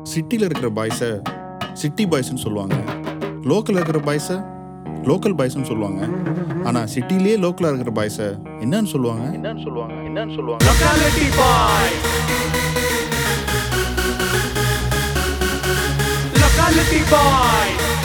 சிட்டியில் இருக்கிற பாய்ஸை சிட்டி பாய்ஸ்னு சொல்லுவாங்க லோக்கலில் இருக்கிற பாய்ஸை லோக்கல் பாய்ஸ்னு சொல்லுவாங்க ஆனால் சிட்டிலேயே லோக்கலாக இருக்கிற பாய்ஸை என்னன்னு சொல்லுவாங்க என்னன்னு சொல்லுவாங்க என்னன்னு சொல்லுவாங்க Locality boy. Locality boy.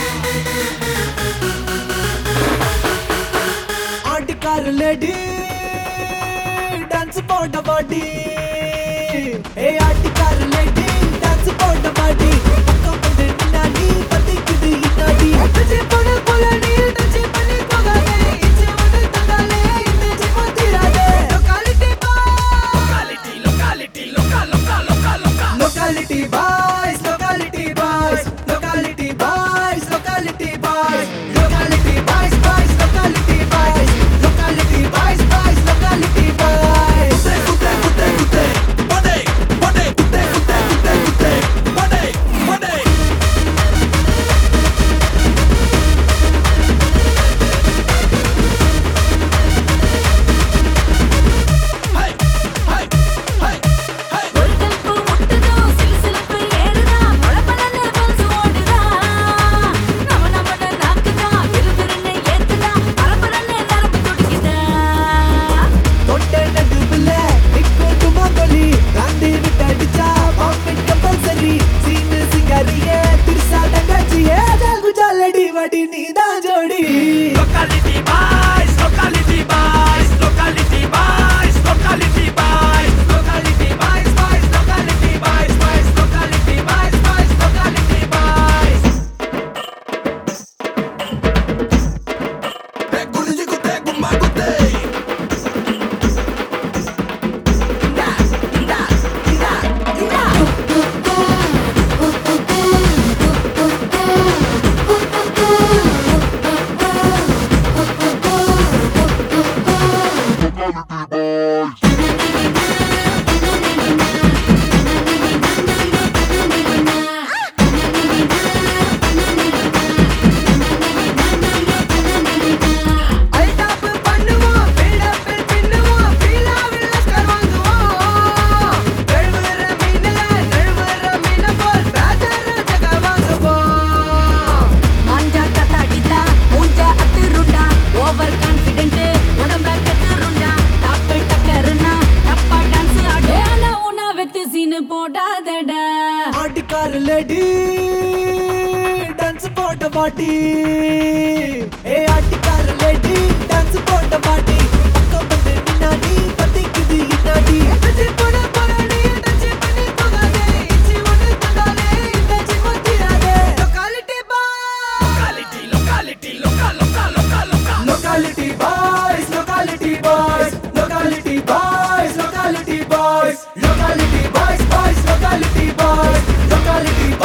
ஆட்டுக்கார லேடி டான்ஸ் போட்ட பாட்டி ஏ ஆட்டுக்கார லேடி டான்ஸ் போட்ட பாட்டி பக்கம் வந்து நின்னாடி பத்திக்குது இன்னாடி டச்சு பண்ண போல நீ டச்சு பண்ணி போகாதே இச்சு வந்து தந்தாலே இந்த ஜிம்ம தீராதே locality Locality, locality, local, local, local, local. Locality boys locality boys locality boys locality boys locality boys boys locality boys locality boys boys locality boys Kutte, kutte, kutte, kutte. Bode, bode, kutte, kutte, kutte, kutte. Bode, bode. Hey, hey, hey, hey. ஒரு கல்பு முட்டுதோ சிலுசிலுப்பு ஏறுதா பளபளன்னு pulse ஓடுதா நம நமன நாக்குதா விறுவிறுன்னு ஏத்துதா பரபரன்னு நரம்பு துடிக்குதா தொட்ட நடுவுல நிக்கோட்டுமா கொலி காந்தி விட்டு அடிச்சா பாம்பெட் கம்பல்சரி சீனு சிங்காரியே திருசா தங்கச்சியே ஜாலடி வடி நீதான் ஜோடி Locality boys, locality boys, locality boys, locality boys, locality boys, boys, locality boys, boys, locality boys, boys, locality boys. Hey, gulli gutte, gumma gutte. இந்தா இந்தா இந்தா இந்தா அல்டாப் பண்ணுவோம் பில்டப் பின்னுவோம் ஃபீலாவில் லஸ்கர் வாங்குவோம் நழுவுற மீனல நழுவுற மீன போல் ராஜர் ஜக வாங்குவோம் மாஞ்சா கத்தாடிதா மூஞ்சா அத்துருண்டா ஓவர் கான்ஃபிடென்ட் உடம்ப கத்துருண்டா டாப்பு டக்கருனா டப்பா டான்ஸ் ஆடு ஆனா உனா வெத்து சீனு போடாதடா ஆட்டுக்கார லேடி டான்ஸ் போட்ட பாட்டி ஏ ஆட்டுக்கார லேடி டான்ஸ் போட்ட பாட்டி பக்கம் வந்து நின்னாடி பத்திக்குது இன்னாடி டச்சு போட போறாடி டச்சு பண்ணி போகாதே இச்சி ஒண்ணு தந்தாலே இந்த ஜிம்ம தீராதே locality Locality, locality, local, local, local, local. Locality boys locality boys locality boys locality boys locality boys boys locality boys locality